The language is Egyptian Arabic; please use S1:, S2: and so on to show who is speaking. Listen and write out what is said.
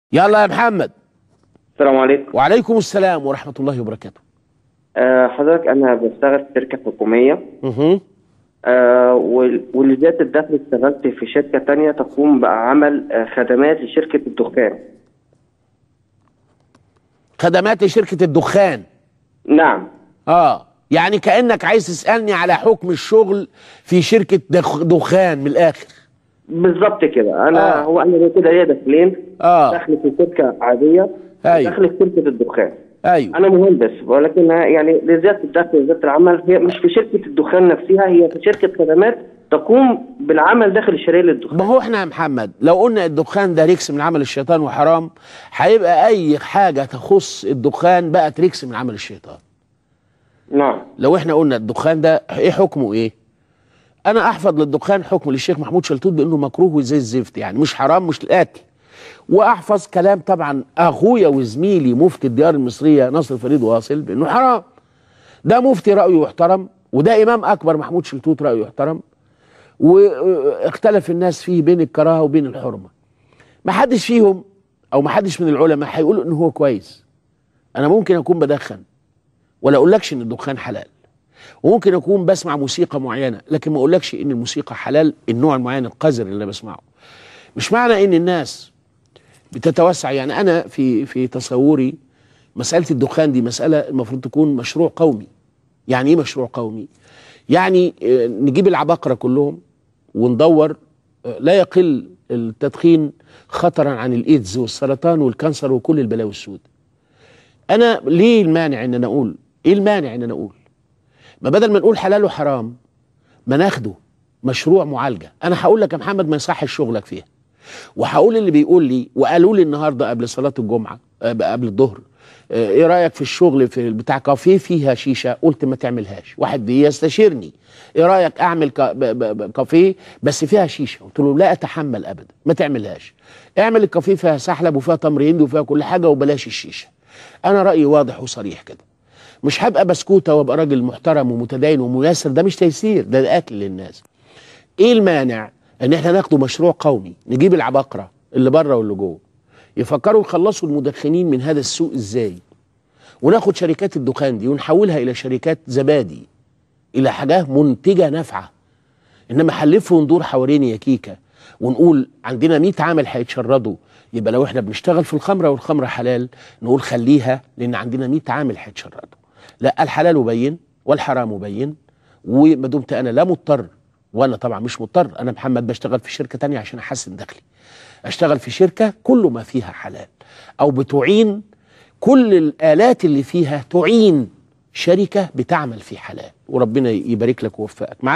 S1: يلا يا محمد
S2: السلام عليكم
S1: وعليكم السلام ورحمة الله وبركاته
S2: آه حضرتك انا بشتغل في شركه حكوميه
S1: مه.
S2: آه وال- ولذات الدخل اشتغلت في شركه تانية تقوم بعمل آه خدمات لشركه الدخان
S1: خدمات شركة الدخان
S2: نعم
S1: اه يعني كأنك عايز تسألني على حكم الشغل في شركة دخ- دخان من الآخر
S2: بالظبط كده انا
S1: آه.
S2: هو انا كده ليا دخلين
S1: اه
S2: دخل في شركه عاديه
S1: أيوة.
S2: دخل في شركه الدخان
S1: ايوه
S2: انا مهندس ولكن يعني لزياده الدخل وزياده العمل هي مش في شركه الدخان نفسها هي في شركه خدمات تقوم بالعمل داخل الشركه للدخان
S1: ما هو احنا يا محمد لو قلنا الدخان ده ريكس من عمل الشيطان وحرام هيبقى اي حاجة تخص الدخان بقت ريكس من عمل الشيطان
S2: نعم
S1: لو احنا قلنا الدخان ده ايه حكمه ايه انا احفظ للدخان حكم للشيخ محمود شلتوت بانه مكروه زي الزفت يعني مش حرام مش القتل واحفظ كلام طبعا اخويا وزميلي مفتي الديار المصريه ناصر فريد واصل بانه حرام ده مفتي رايه يحترم وده امام اكبر محمود شلتوت رايه يحترم واختلف الناس فيه بين الكراهه وبين الحرمه ما حدش فيهم او ما حدش من العلماء هيقولوا ان هو كويس انا ممكن اكون بدخن ولا اقولكش ان الدخان حلال وممكن اكون بسمع موسيقى معينه لكن ما اقولكش ان الموسيقى حلال النوع المعين القذر اللي انا بسمعه مش معنى ان الناس بتتوسع يعني انا في في تصوري مساله الدخان دي مساله المفروض تكون مشروع قومي يعني ايه مشروع قومي يعني آه، نجيب العباقره كلهم وندور آه، لا يقل التدخين خطرا عن الايدز والسرطان والكانسر وكل البلاوي السود انا ليه المانع ان انا اقول ايه المانع ان انا اقول ما بدل ما نقول حلال وحرام ما ناخده مشروع معالجه انا هقول لك يا محمد ما يصحش شغلك فيها وهقول اللي بيقول لي وقالوا لي النهارده قبل صلاه الجمعه آه، قبل الظهر آه، ايه رايك في الشغل في بتاع كافيه فيها شيشه قلت ما تعملهاش واحد بيستشيرني ايه رايك اعمل كا- ب- ب- ب- كافيه بس فيها شيشه قلت له لا اتحمل ابدا ما تعملهاش اعمل الكافيه فيها سحلب وفيها تمر هندي وفيها كل حاجه وبلاش الشيشه انا رايي واضح وصريح كده مش هبقى بسكوته وابقى راجل محترم ومتدين وميسر ده مش تيسير ده, ده اكل للناس ايه المانع ان احنا ناخده مشروع قومي نجيب العباقره اللي بره واللي جوه يفكروا يخلصوا المدخنين من هذا السوق ازاي وناخد شركات الدخان دي ونحولها الى شركات زبادي الى حاجات منتجه نافعه انما حلف وندور حوالين يا كيكه ونقول عندنا 100 عامل هيتشردوا يبقى لو احنا بنشتغل في الخمره والخمره حلال نقول خليها لان عندنا 100 عامل هيتشردوا لا الحلال بين والحرام بين وما دمت انا لا مضطر وانا طبعا مش مضطر انا محمد بشتغل في شركه تانية عشان احسن دخلي اشتغل في شركه كل ما فيها حلال او بتعين كل الالات اللي فيها تعين شركه بتعمل في حلال وربنا يبارك لك ويوفقك مع